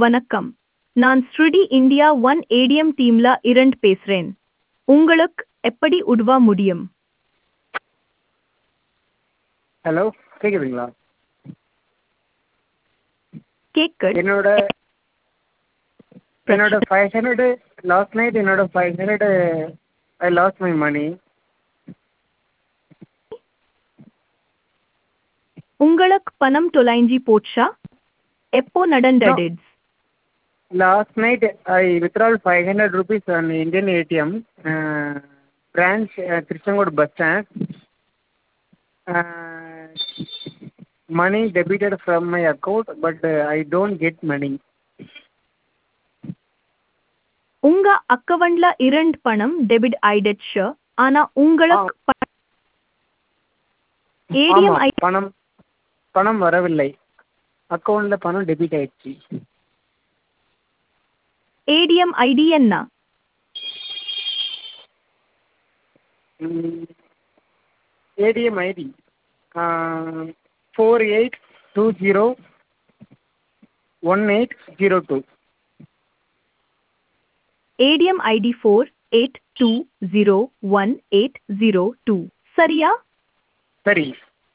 வணக்கம் நான் ஸ்ருடி இந்தியா ஒன் ஏடிஎம் டீம்ல இரண்டு பேசுறேன் உங்களுக்கு எப்படி உதவ முடியும் ஹலோ கேட்குதுங்களா கேட்க என்னோட என்னோட ஃபைவ் ஹண்ட்ரடு லாஸ்ட் நைட் என்னோட five hundred I last my money உங்களுக்கு பணம் தொலைஞ்சி போச்சா எப்போ நடந்தது last night I withdrawal five hundred rupees on Indian ATM branch Tiruchengode bus stand money debited from my account but I don't get money உங்க அக்கவுண்ட்ல இரண்டு பணம் டெபிட் ஆயிடுச்சு ஆனா உங்களுக்கு ஏடிஎம் ஆமாம் பணம் பணம் வரவில்லை அக்கௌண்ட்டில் பணம் டெபிட் ஆயிடுச்சு ஏடிஎம் ஐடி என்ன ATM ID four eight two zero one eight zero two ATM ID four eight two zero one eight zero two சரியா சரி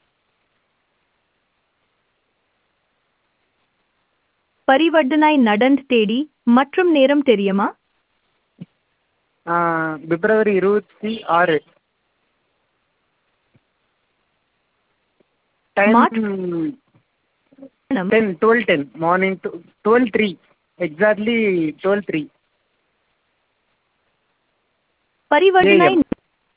பரிவர்த்தனை நடந்து தேடி மற்றும் நேரம் தெரியுமா பிப்ரவரி இருபத்தி ஆறு டைம் பணம் ten twelve ten morning twelve three exactly twelve three பரிவர்த்தனை AM.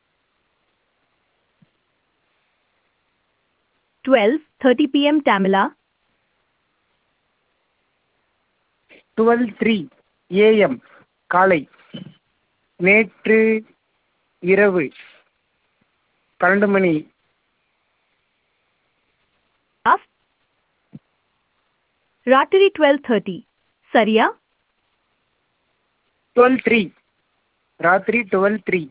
டுவெல் தேர்ட்டி பிஎம் தமிழா டுவெல் த்ரீ ஏஎம் காலை நேற்று இரவு பன்னெண்டு மணி ராத்திரி டுவெல் தேர்ட்டி சரியா டுவெல் த்ரீ ராத்திரி டுவெல் த்ரீ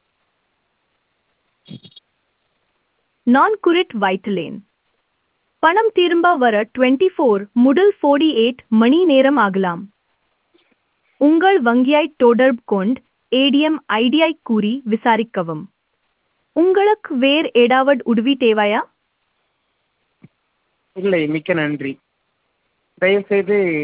நான் குறிட் வைத்துள்ளேன் பணம் திரும்ப வர டுவெண்ட்டி ஃபோர் முதல் ஃபோர்டி எயிட் மணி நேரம் ஆகலாம் உங்கள் வங்கியை தொடர்பு கொண்டு ஏடிஎம் ஐடியை கூறி விசாரிக்கவும் உங்களுக்கு வேறு ஏதாவது உதவி தேவையா இல்லை மிக்க நன்றி தயவுசெய்து